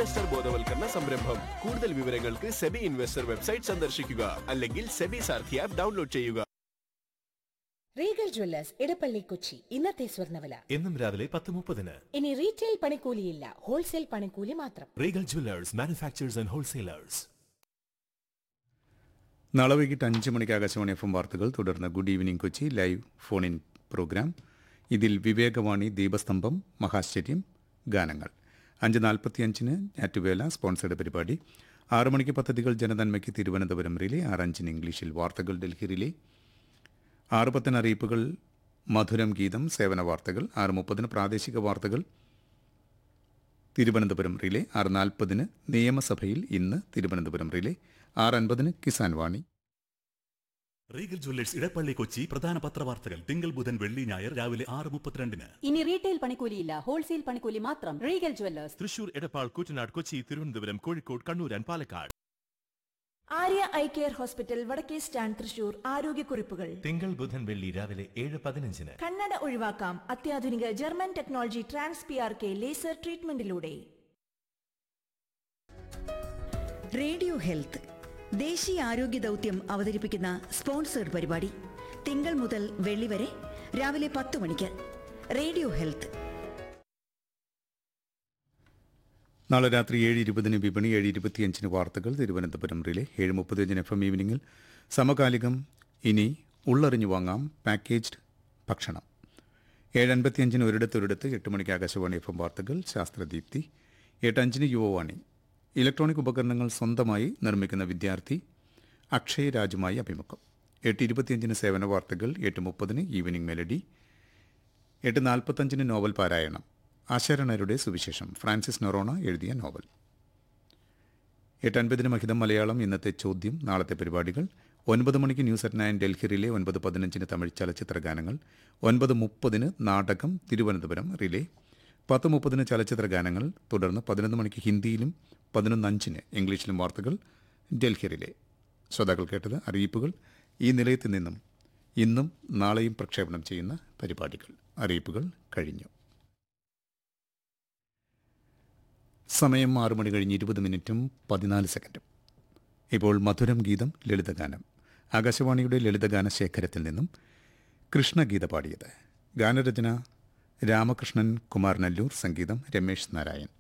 investor ബോധവൽക്കരണ സംരംഭം കൂടുതൽ വിവരങ്ങൾക്ക് സെബി ഇൻവെസ്റ്റർ വെബ്സൈറ്റ് സന്ദർശിക്കുക അല്ലെങ്കിൽ സെബി സാർഥി ആപ്പ് ഡൗൺലോഡ് ചെയ്യുക റീഗൽ ജ്വല്ലേഴ്സ് ഇടപ്പള്ളി കൊച്ചി ഇന്നത്തെ സ്വർണ്ണവില എന്നും രാവിലെ പത്ത് മുപ്പതിന് ഇനി റീറ്റെയിൽ പണിക്കൂലിയില്ല ഹോൾസെയിൽ പണിക്കൂലി മാത്രം Regal jewellers manufacturers and wholesalers നാളെ വൈകിട്ട് അഞ്ച് മണിക്ക് ആകാശവാണി എഫ് എം വാർത്തകൾ തുടർന്ന് good evening Kochi live phone in programme ഇതിൽ വിവേകവാണി ദീപസ്തംഭം മഹാശ്ചര്യം ഗാനങ്ങൾ അഞ്ച് നാൽപ്പത്തിയഞ്ചിന് ഞാറ്റുവേല സ്പോൺസേഡ് പരിപാടി ആറ് മണിക്ക് പദ്ധതികൾ ജനനന്മയ്ക്ക് തിരുവനന്തപുരം റിലേ ആറ് അഞ്ചിന് ഇംഗ്ലീഷിൽ വാർത്തകൾ ഡൽഹി റിലേ ആറ് പത്തിന് അറിയിപ്പുകൾ മധുരം ഗീതം സേവന വാർത്തകൾ ആറ് മുപ്പതിന് പ്രാദേശിക വാർത്തകൾ തിരുവനന്തപുരം റിലേ ആറ് നാൽപ്പതിന് നിയമസഭയിൽ ഇന്ന് തിരുവനന്തപുരം റിലേ ആറ് അൻപതിന് കിസാൻ വാണി റീഗൽ ജ്വല്ലേഴ്സ് ഇടപ്പള്ളി കൊച്ചി പ്രധാന പത്രവാർത്തകൾ തിങ്കൾ ബുധൻ വെള്ളി ഞായർ രാവിലെ ആറ് മുപ്പത്തിരണ്ടിന് ഇനി റീറ്റെയിൽ പണിക്കൂലിയില്ല ഹോൾസെയിൽ പണിക്കൂലി മാത്രം Regal jewellers Thrissur Edappal Koottanad Kochi Thiruvananthapuram Kozhikode Kannur and Palakkad Arya eye care hospital വടക്കേ സ്റ്റാൻഡ് തൃശൂർ ആരോഗ്യക്കുറിപ്പുകൾ തിങ്കൾ ബുധൻ വെള്ളി രാവിലെ ഏഴ് പതിനഞ്ചിന് കണ്ണട ഒഴിവാക്കാം അത്യാധുനിക German technology trans P R K laser ട്രീറ്റ്മെന്റിലൂടെ റേഡിയോ ഹെൽത്ത് ദേശീയ ആരോഗ്യ ദൗത്യം അവതരിപ്പിക്കുന്ന സ്പോൺസേഡ് പരിപാടി തിങ്കൾ മുതൽ വെള്ളി വരെ രാവിലെ പത്ത് മണിക്ക് റേഡിയോ ഹെൽത്ത് നാളെ രാത്രി ഏഴ് ഇരുപതിന് വിപണി ഏഴ് ഇരുപത്തിയഞ്ചിന് വാർത്തകൾ തിരുവനന്തപുരം റിലേ ഏഴ് മുപ്പത്തിയഞ്ചിന് എഫ് എം ഈവനിങ്ങിൽ സമകാലികം ഇനി ഉള്ളറിഞ്ഞു വാങ്ങാം പാക്കേജ്ഡ് ഭക്ഷണം ഏഴ് അൻപത്തിയഞ്ചിന് ഒരിടത്തൊരിടത്ത് എട്ട് മണിക്ക് ആകാശവാണി എഫ് എം വാർത്തകൾ ശാസ്ത്രദീപ്തി എട്ട് അഞ്ചിന് യുവവാണി ഇലക്ട്രോണിക് ഉപകരണങ്ങൾ സ്വന്തമായി നിർമ്മിക്കുന്ന വിദ്യാർത്ഥി അക്ഷയ് രാജുമായി അഭിമുഖം എട്ട് ഇരുപത്തിയഞ്ചിന് സേവന വാർത്തകൾ എട്ട് മുപ്പതിന് ഈവനിംഗ് മെലഡി എട്ട് നാൽപ്പത്തഞ്ചിന് നോവൽ പാരായണം ആശരണരുടെ സുവിശേഷം ഫ്രാൻസിസ് നൊറോണ എഴുതിയ നോവൽ എട്ട് അൻപതിന് മഹിതം മലയാളം ഇന്നത്തെ ചോദ്യം നാളത്തെ പരിപാടികൾ ഒൻപത് മണിക്ക് news at nine Delhi relay ഒൻപത് പതിനഞ്ചിന് തമിഴ് ചലച്ചിത്ര ഗാനങ്ങൾ ഒൻപത് മുപ്പതിന് നാടകം തിരുവനന്തപുരം റിലേ പത്ത് മുപ്പതിന് ചലച്ചിത്ര ഗാനങ്ങൾ തുടർന്ന് പതിനൊന്ന് മണിക്ക് ഹിന്ദിയിലും പതിനൊന്ന് അഞ്ചിന് ഇംഗ്ലീഷിലും വാർത്തകൾ ഡൽഹി റിലേ ശ്രോതാക്കൾ കേട്ടത് അറിയിപ്പുകൾ ഈ നിലയത്തിൽ നിന്നും ഇന്നും നാളെയും പ്രക്ഷേപണം ചെയ്യുന്ന പരിപാടികൾ അറിയിപ്പുകൾ കഴിഞ്ഞു സമയം ആറു മണി കഴിഞ്ഞ് ഇരുപത് മിനിറ്റും പതിനാല് സെക്കൻഡും ഇപ്പോൾ മധുരം ഗീതം ലളിതഗാനം ആകാശവാണിയുടെ ലളിതഗാന ശേഖരത്തിൽ നിന്നും കൃഷ്ണഗീത പാടിയത് ഗാനരചന രാമകൃഷ്ണൻ കുമാർ നല്ലൂർ സംഗീതം രമേശ് നാരായൺ